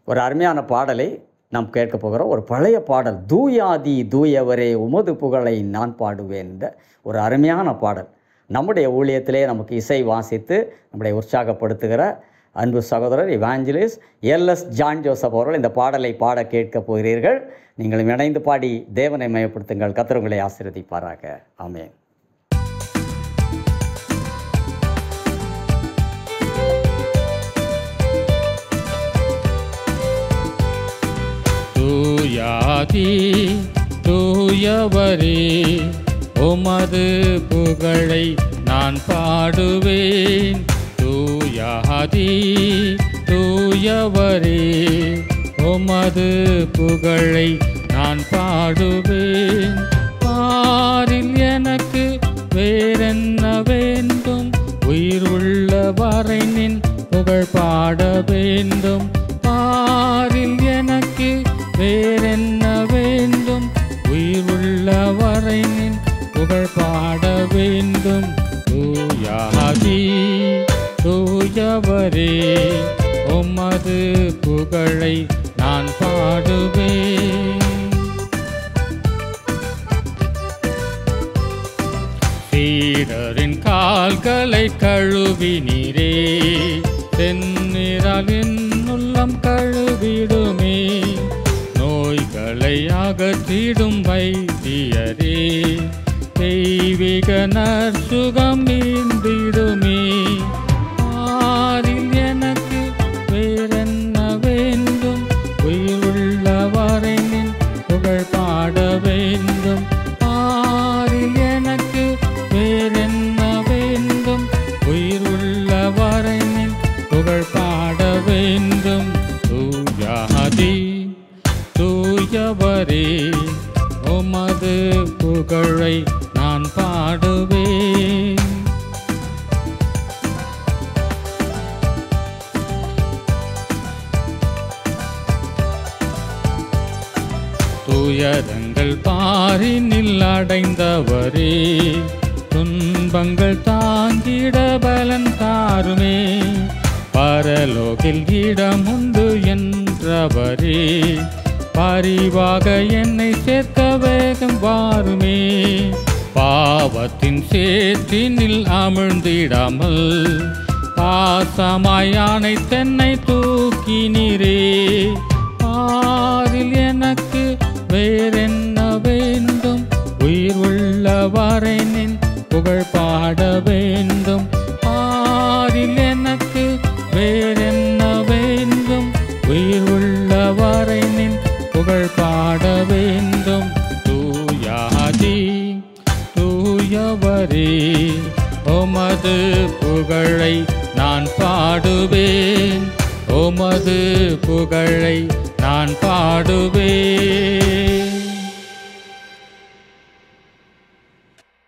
ஒரு அருமையான பாடலை நாம் கேட்க போகிறோம் ஒரு பழைய பாடல் தூயாதி தூயவரே உமது புகழை நான் பாடுவேன் என்ற ஒரு அருமையான பாடல் நம்முடைய ஊழியத்திலே நமக்கு இசை வாசித்து நம்முடைய உற்சாகப்படுத்துகிற அன்பு சகோதரர் இவாஞ்சலிஸ் எல்எஸ் ஜான் ஜோசப் அவர்கள் இந்த பாடலை பாட கேட்கப் போகிறீர்கள் நீங்களும் இணைந்து பாடி தேவனை மயப்படுத்துங்கள் கர்த்தர் உங்களை ஆசீர்வதிப்பாராக ஆமென் தூயாதி தூயவரே உமது புகழை நான் பாடுவேன் தூயாதி தூயவரே உமது புகழை நான் பாடுவேன் பாரில் எனக்கு வேறென்ன வேண்டும் உயிர் உள்ள வரை நின் புகழ் பாட வேண்டும் பாரில் எனக்கு வேறென்ன வேண்டும் உயிர் உள்ள வரை நின் புகழ் பாட வேண்டும் தூயாதி தூயவரே உமது புகழை நான் பாடுவேன் சீடரின் கால்களை கழுவினீரே தென்னிறால் என் உள்ளம் கழுவிடுமே நோய்களை அகற்றிடும் வைத்தியரே தெய்வீக நற்சுகம் நீந்திடுமே ஆரில் எனக்கு வேறென்ன வேண்டும் உயிர் உள்ளவரை நின் புகழ் பாட வேண்டும் ஆரில் எனக்கு வேறென்ன வேண்டும் உயிர் உள்ளவரை நின் புகழ் பாட வேண்டும் தூயாதி தூயவரே உமது புகழை நான் பாடுவேன் துயரங்கள் பாரினில் அடைந்தவரே துன்பங்கள் தாங்கிட பலன் தாருமே பரலோகில் இடம் உண்டு என்றவரே பரிவாக என்னை சேர்க்க வேகம் வாருமே பாவத்தின் சேற்றினில் அமிழ்ந்திடாமல் பாசமாய் ஆணை தென்னை தூக்கினீரே ஆறில் எனக்கு வேறென்ன வேண்டும் உயிர் உள்ள வரை நின் புகழ் பாட வேண்டும் ஆறில் எனக்கு வேறென்ன வேண்டும் உயிர் உள்ள வரை நின் புகழ் பாட வேண்டும் தூயாதி தூயவரே உமது புகழை நான் பாடுவேன் உமது புகழை நான் பாடுவேன்